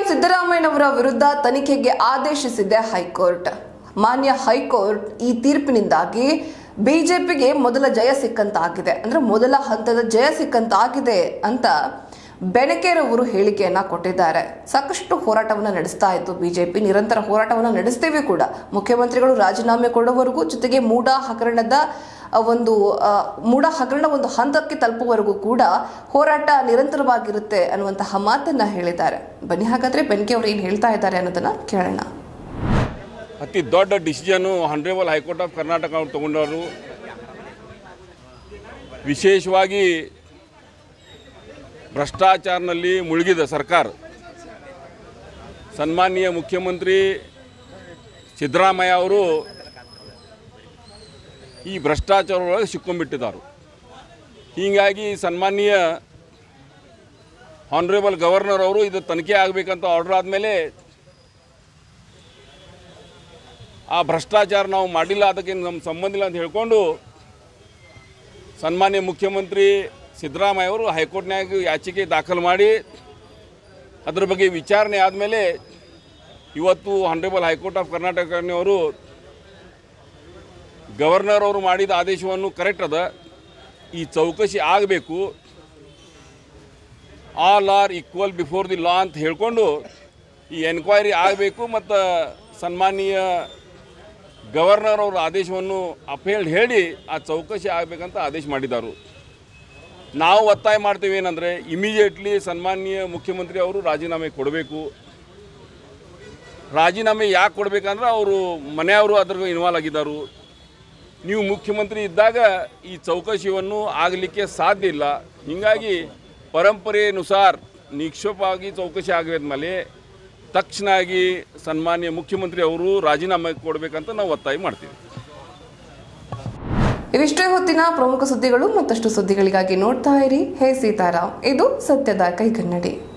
ಸಿದ್ದರಾಮಯ್ಯನವರ ವಿರುದ್ಧ ತನಿಖೆಗೆ ಆದೇಶಿಸಿದೆ ಹೈಕೋರ್ಟ್ ಮಾನ್ಯ ಹೈಕೋರ್ಟ್ ಈ ತೀರ್ಪಿನಿಂದಾಗಿ ಬಿಜೆಪಿಗೆ ಮೊದಲ ಜಯ ಸಿಕ್ಕಂತಾಗಿದೆ ಅಂದ್ರೆ ಮೊದಲ ಹಂತದ ಜಯ ಸಿಕ್ಕಂತಾಗಿದೆ ಅಂತ ಬೆಣಕೇರವರು ಹೇಳಿಕೆಯನ್ನ ಕೊಟ್ಟಿದ್ದಾರೆ ಸಾಕಷ್ಟು ಹೋರಾಟವನ್ನ ನಡೆಸ್ತಾ ಇತ್ತು ಬಿಜೆಪಿ ನಿರಂತರ ಹೋರಾಟವನ್ನ ನಡೆಸ್ತೇವೆ ಕೂಡ ಮುಖ್ಯಮಂತ್ರಿಗಳು ರಾಜೀನಾಮೆ ಕೊಡುವವರೆಗೂ ಜೊತೆಗೆ ಮೂಡ ಹಗರಣದ ಆ, ಒಂದು ಆ, ಮೂಡ ಹಗರಣ ಒಂದು ಹಂತಕ್ಕೆ ತಲುಪುವವರೆಗೂ ಕೂಡ ಹೋರಾಟ ನಿರಂತರವಾಗಿರುತ್ತೆ ಅನ್ನುವಂತಹ ಮಾತನ್ನ ಹೇಳಿದ್ದಾರೆ ಬನ್ನಿ ಹಾಗಾದ್ರೆ ಬೆನ್ಕೆ ಅವರು ಏನು ಹೇಳ್ತಾ ಇದ್ದಾರೆ ಅನ್ನೋದನ್ನ ಕೇಳೋಣ ಅತಿ ದೊಡ್ಡ decision honourable high court of Karnataka ಅವರು ತಗೊಂಡವರು ವಿಶೇಷವಾಗಿ ಭ್ರಷ್ಟಾಚಾರನಲ್ಲಿ ಮುಳುಗಿದ ಸರ್ಕಾರ ಸನ್ಮಾನ್ಯ ಮುಖ್ಯಮಂತ್ರಿ ಸಿದ್ದರಾಮಯ್ಯ ಅವರು ಈ ಭ್ರಷ್ಟಾಚಾರ ಒಳಗೆ ಸಿಕ್ಕೊಂಡ್ಬಿಟ್ಟಿದ್ದಾರೆ ಹೀಗಾಗಿ ಸನ್ಮಾನ್ಯ ಹಾನರೇಬಲ್ ಗವರ್ನರ್ ಅವರು ಇದು ತನಿಖೆ ಆಗಬೇಕಂತ ಆರ್ಡರ್ ಆದಮೇಲೆ ಆ ಭ್ರಷ್ಟಾಚಾರ ನಾವು ಮಾಡಿಲ್ಲ ಅದಕ್ಕೆ ನಮ್ಮ ಸಂಬಂಧ ಇಲ್ಲ ಅಂತ ಹೇಳ್ಕೊಂಡು ಸನ್ಮಾನ್ಯ ಮುಖ್ಯಮಂತ್ರಿ ಸಿದ್ದರಾಮಯ್ಯ ಅವರು ಹೈಕೋರ್ಟ್ನ್ಯಾಗ ಯಾಚಿಕೆ ದಾಖಲು ಮಾಡಿ ಅದ್ರ ಬಗ್ಗೆ ವಿಚಾರಣೆ ಆದಮೇಲೆ ಇವತ್ತು ಹಾನರೇಬಲ್ ಹೈಕೋರ್ಟ್ ಆಫ್ ಕರ್ನಾಟಕನವರು ಗವರ್ನರ್ ಅವರು ಮಾಡಿದ ಆದೇಶವನ್ನು ಕರೆಕ್ಟ್ ಅದ ಈ ಚೌಕಸಿ ಆಗಬೇಕು all are equal before the law ಅಂತ ಹೇಳ್ಕೊಂಡು ಈ ಎನ್ಕ್ವೈರಿ ಆಗಬೇಕು ಮತ್ತು ಸನ್ಮಾನೀಯ ಗವರ್ನರ್ ಅವರ ಆದೇಶವನ್ನು ಅಪೇಲ್ಡ್ ಹೇಳಿ ಆ ಚೌಕಸಿ ಆಗಬೇಕಂತ ಆದೇಶ ಮಾಡಿದ್ದಾರೆ ನಾವು ಒತ್ತಾಯ ಮಾಡ್ತೀವಿ ಏನಂದರೆ ಇಮಿಡಿಯೇಟ್ಲಿ ಸನ್ಮಾನ್ಯ ಮುಖ್ಯಮಂತ್ರಿ ಅವರು ರಾಜೀನಾಮೆ ಕೊಡಬೇಕು ರಾಜೀನಾಮೆ ಯಾಕೆ ಕೊಡಬೇಕಂದ್ರೆ ಅವರು ಮನೆಯವರು ಅದ್ರ ಇನ್ವಾಲ್ವ್ ಆಗಿದ್ದರು ನೀವು ಮುಖ್ಯಮಂತ್ರಿ ಇದ್ದಾಗ ಈ ಚೌಕಶಿಯನ್ನು ಆಗಲಿಕ್ಕೆ ಸಾಧ್ಯ ಇಲ್ಲ ಹೀಗಾಗಿ ಪರಂಪರೆಯನುಸಾರ ನಿಕ್ಷೇಪವಾಗಿ ಚೌಕಶಿ ಆಗಿದ್ಮೇಲೆ ತಕ್ಷಣಾಗಿ ಸನ್ಮಾನ್ಯ ಮುಖ್ಯಮಂತ್ರಿ ಅವರು ರಾಜೀನಾಮೆ ಕೊಡಬೇಕಂತ ನಾವು ಒತ್ತಾಯ ಮಾಡ್ತೀವಿ ಇವಿಷ್ಟೇ ಹೊತ್ತಿನ ಪ್ರಮುಖ ಸುದ್ದಿಗಳು ಮತ್ತಷ್ಟು ಸುದ್ದಿಗಳಿಗಾಗಿ ನೋಡ್ತಾ ಇರಿ ಹೇ ಸೀತಾರಾಮ್ ಇದು ಸತ್ಯದ ಕೈಗನ್ನಡಿ